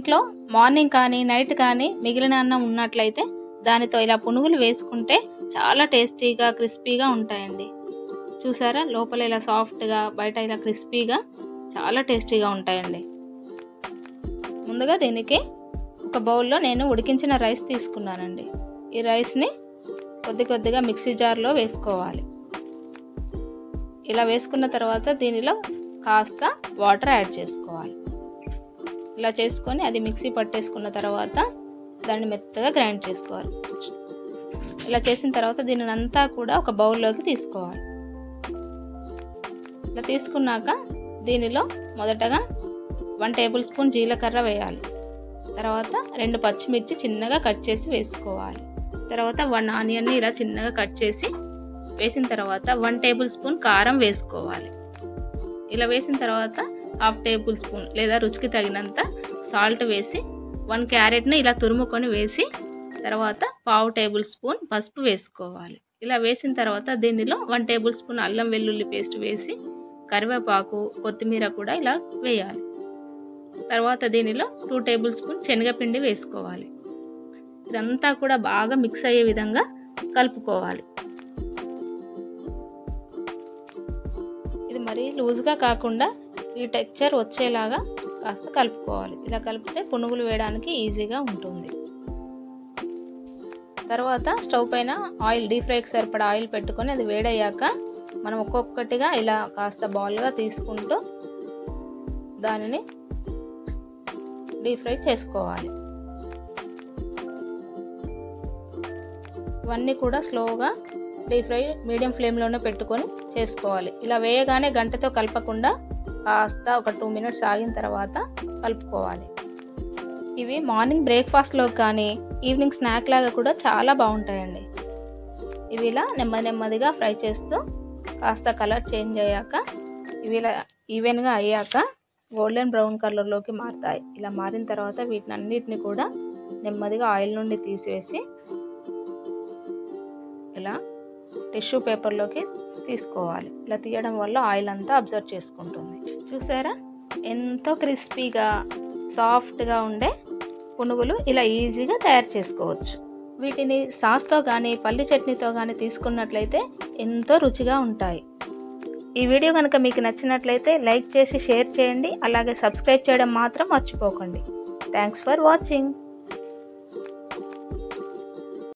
ఇంట్లో మార్నింగ్ కానీ నైట్ కానీ మిగిలిన అన్నం ఉన్నట్లయితే దానితో ఇలా పునుగులు వేసుకుంటే చాలా టేస్టీగా క్రిస్పీగా ఉంటాయండి చూసారా లోపల ఇలా సాఫ్ట్గా బయట ఇలా క్రిస్పీగా చాలా టేస్టీగా ఉంటాయండి ముందుగా దీనికి ఒక బౌల్లో నేను ఉడికించిన రైస్ తీసుకున్నానండి ఈ రైస్ని కొద్ది కొద్దిగా మిక్సీ జార్లో వేసుకోవాలి ఇలా వేసుకున్న తర్వాత దీనిలో కాస్త వాటర్ యాడ్ చేసుకోవాలి ఇలా చేసుకొని అది మిక్సీ పట్టేసుకున్న తర్వాత దాన్ని మెత్తగా గ్రైండ్ చేసుకోవాలి ఇలా చేసిన తర్వాత దీనిని అంతా కూడా ఒక బౌల్లోకి తీసుకోవాలి ఇలా తీసుకున్నాక దీనిలో మొదటగా వన్ టేబుల్ స్పూన్ జీలకర్ర వేయాలి తర్వాత రెండు పచ్చిమిర్చి చిన్నగా కట్ చేసి వేసుకోవాలి తర్వాత వన్ ఆనియన్ని ఇలా చిన్నగా కట్ చేసి వేసిన తర్వాత వన్ టేబుల్ స్పూన్ కారం వేసుకోవాలి ఇలా వేసిన తర్వాత హాఫ్ టేబుల్ స్పూన్ లేదా రుచికి తగినంత సాల్ట్ వేసి వన్ క్యారెట్ని ఇలా తురుముకొని వేసి తర్వాత పావు టేబుల్ స్పూన్ పసుపు వేసుకోవాలి ఇలా వేసిన తర్వాత దీనిలో వన్ టేబుల్ స్పూన్ అల్లం వెల్లుల్లి పేస్ట్ వేసి కరివేపాకు కొత్తిమీర కూడా ఇలా వేయాలి తర్వాత దీనిలో టూ టేబుల్ స్పూన్ శనగపిండి వేసుకోవాలి ఇదంతా కూడా బాగా మిక్స్ అయ్యే విధంగా కలుపుకోవాలి ఇది మరీ లూజ్గా కాకుండా ఈ టెక్చర్ వచ్చేలాగా కాస్త కలుపుకోవాలి ఇలా కలిపితే పునుగులు వేయడానికి ఈజీగా ఉంటుంది తర్వాత స్టవ్ పైన ఆయిల్ డీప్ ఫ్రైకి సరిపడా ఆయిల్ పెట్టుకొని అది వేడయ్యాక మనం ఒక్కొక్కటిగా ఇలా కాస్త బాల్గా తీసుకుంటూ దానిని డీప్ ఫ్రై చేసుకోవాలి ఇవన్నీ కూడా స్లోగా డీప్ ఫ్రై మీడియం ఫ్లేమ్లోనే పెట్టుకొని చేసుకోవాలి ఇలా వేయగానే గంటతో కలపకుండా కాస్త ఒక టూ మినిట్స్ ఆగిన తర్వాత కలుపుకోవాలి ఇవి మార్నింగ్ బ్రేక్ఫాస్ట్లో కానీ ఈవినింగ్ స్నాక్ లాగా కూడా చాలా బాగుంటాయండి ఇవి ఇలా నెమ్మది నెమ్మదిగా ఫ్రై చేస్తూ కాస్త కలర్ చేంజ్ అయ్యాక ఇవి ఇలా ఈవెన్గా అయ్యాక గోల్డెన్ బ్రౌన్ కలర్లోకి మారుతాయి ఇలా మారిన తర్వాత వీటిని అన్నిటిని కూడా నెమ్మదిగా ఆయిల్ నుండి తీసివేసి ఇలా టిష్యూ పేపర్లోకి తీసుకోవాలి ఇలా తీయడం వల్ల ఆయిల్ అంతా అబ్జర్వ్ చేసుకుంటుంది చూసారా ఎంతో క్రిస్పీగా సాఫ్ట్గా ఉండే పునుగులు ఇలా ఈజీగా తయారు చేసుకోవచ్చు వీటిని సాస్తో కానీ పల్లి చట్నీతో కానీ తీసుకున్నట్లయితే ఎంతో రుచిగా ఉంటాయి ఈ వీడియో కనుక మీకు నచ్చినట్లయితే లైక్ చేసి షేర్ చేయండి అలాగే సబ్స్క్రైబ్ చేయడం మాత్రం మర్చిపోకండి థ్యాంక్స్ ఫర్ వాచింగ్